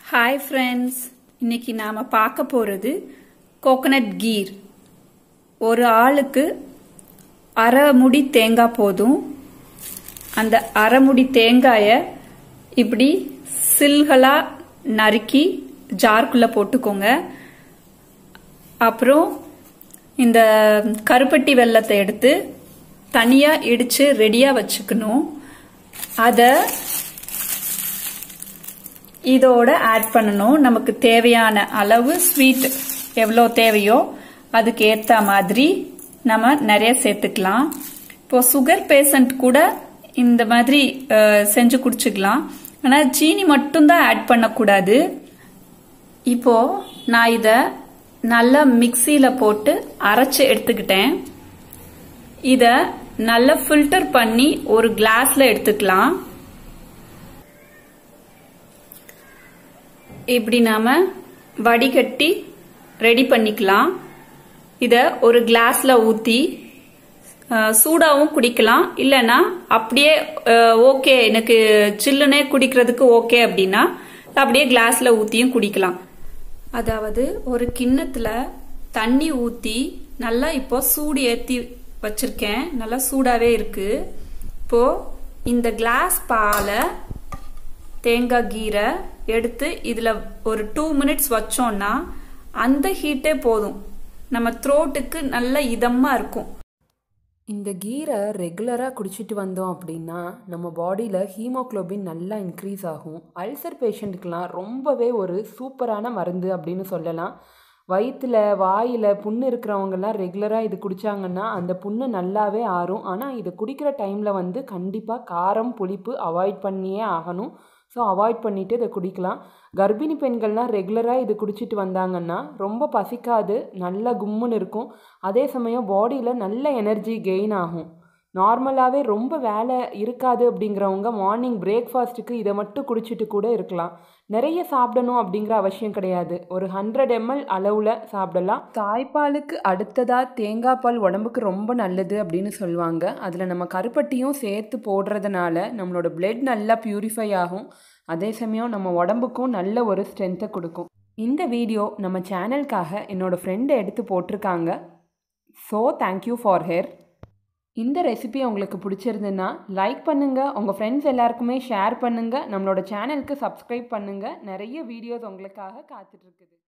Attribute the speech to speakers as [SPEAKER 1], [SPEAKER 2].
[SPEAKER 1] hi friends இன்னைக்கு நாம் பார்க்க போகிறது கோகனட் கீர் ஒரு ஆளுக்கு அரை முடி தேங்காய் போதும் அந்த அரை முடி தேங்காயை இப்படி சில்களாக நறுக்கி ஜார்க்குள்ளே போட்டுக்கோங்க அப்புறம் இந்த கருப்பட்டி வெள்ளத்தை எடுத்து தனியாக இடித்து ரெடியாக வச்சுக்கணும் அதை இதோட ஆட் பண்ணணும் நமக்கு தேவையான அளவு ஸ்வீட் எவ்வளோ தேவையோ அதுக்கு ஏற்ற மாதிரி நம்ம நிறைய சேர்த்துக்கலாம் இப்போ சுகர் பேஷண்ட் கூட இந்த மாதிரி செஞ்சு குடிச்சுக்கலாம் ஆனால் சீனி மட்டும்தான் ஆட் பண்ணக்கூடாது இப்போ நான் இதை நல்லா மிக்சியில் போட்டு அரைச்சி எடுத்துக்கிட்டேன் இதை நல்லா ஃபில்டர் பண்ணி ஒரு கிளாஸ்ல எடுத்துக்கலாம் இப்படி நாம வடிகட்டி ரெடி பண்ணிக்கலாம் இத ஒரு கிளாஸ்ல ஊத்தி சூடாவும் குடிக்கலாம் இல்லைன்னா அப்படியே ஓகே எனக்கு சில்லுனே குடிக்கிறதுக்கு ஓகே அப்படின்னா அப்படியே கிளாஸ்ல ஊத்தியும் குடிக்கலாம் அதாவது ஒரு கிண்ணத்துல தண்ணி ஊத்தி நல்லா இப்போ சூடு ஏத்தி வச்சிருக்கேன் நல்லா சூடாவே இருக்கு இப்போ இந்த கிளாஸ் பாலை தேங்காய் கீரை எடுத்து இதில் ஒரு டூ மினிட்ஸ் வச்சோம்னா அந்த ஹீட்டே போதும் நம்ம த்ரோட்டுக்கு நல்ல இதமாக இருக்கும்
[SPEAKER 2] இந்த கீரை ரெகுலராக குடிச்சிட்டு வந்தோம் அப்படின்னா நம்ம பாடியில் ஹீமோக்ளோபின் நல்லா இன்க்ரீஸ் ஆகும் அல்சர் பேஷண்ட்டுக்கெலாம் ரொம்பவே ஒரு சூப்பரான மருந்து அப்படின்னு சொல்லலாம் வயிற்றில் வாயில் புண்ணு இருக்கிறவங்கெல்லாம் ரெகுலராக இது குடித்தாங்கன்னா அந்த புண்ணு நல்லாவே ஆறும் ஆனால் இது குடிக்கிற டைமில் வந்து கண்டிப்பாக காரம் புளிப்பு அவாய்ட் பண்ணியே ஆகணும் ஸோ அவாய்ட் பண்ணிவிட்டு இதை குடிக்கலாம் கர்ப்பிணி பெண்கள்லாம் ரெகுலராக இது குடிச்சிட்டு வந்தாங்கன்னா ரொம்ப பசிக்காது நல்லா கும்முன்னு இருக்கும் அதே சமயம் பாடியில் நல்ல எனர்ஜி கெயின் ஆகும் நார்மலாகவே ரொம்ப வேலை இருக்காது அப்படிங்கிறவங்க மார்னிங் பிரேக்ஃபாஸ்ட்டுக்கு இதை மட்டும் குடிச்சிட்டு கூட இருக்கலாம் நிறைய சாப்பிடணும் அப்படிங்கிற அவசியம் கிடையாது ஒரு ஹண்ட்ரட் எம்எல் அளவில் சாப்பிடலாம் தாய்ப்பாலுக்கு அடுத்ததாக தேங்காய் பால் உடம்புக்கு ரொம்ப நல்லது அப்படின்னு சொல்லுவாங்க அதில் நம்ம கருப்பட்டியும் சேர்த்து போடுறதுனால நம்மளோட பிளட் நல்லா பியூரிஃபை ஆகும் அதே சமயம் நம்ம உடம்புக்கும் நல்ல ஒரு ஸ்ட்ரென்த்தை கொடுக்கும் இந்த வீடியோ நம்ம சேனலுக்காக என்னோடய ஃப்ரெண்டு எடுத்து போட்டிருக்காங்க ஸோ தேங்க்யூ ஃபார் ஹேர் இந்த ரெசிபி உங்களுக்கு பிடிச்சிருந்துன்னா லைக் பண்ணுங்கள் உங்கள் ஃப்ரெண்ட்ஸ் எல்லாருக்குமே ஷேர் பண்ணுங்கள் நம்மளோட சேனலுக்கு சப்ஸ்கிரைப் பண்ணுங்கள் நிறைய வீடியோஸ் உங்களுக்காக காத்துட்ருக்குது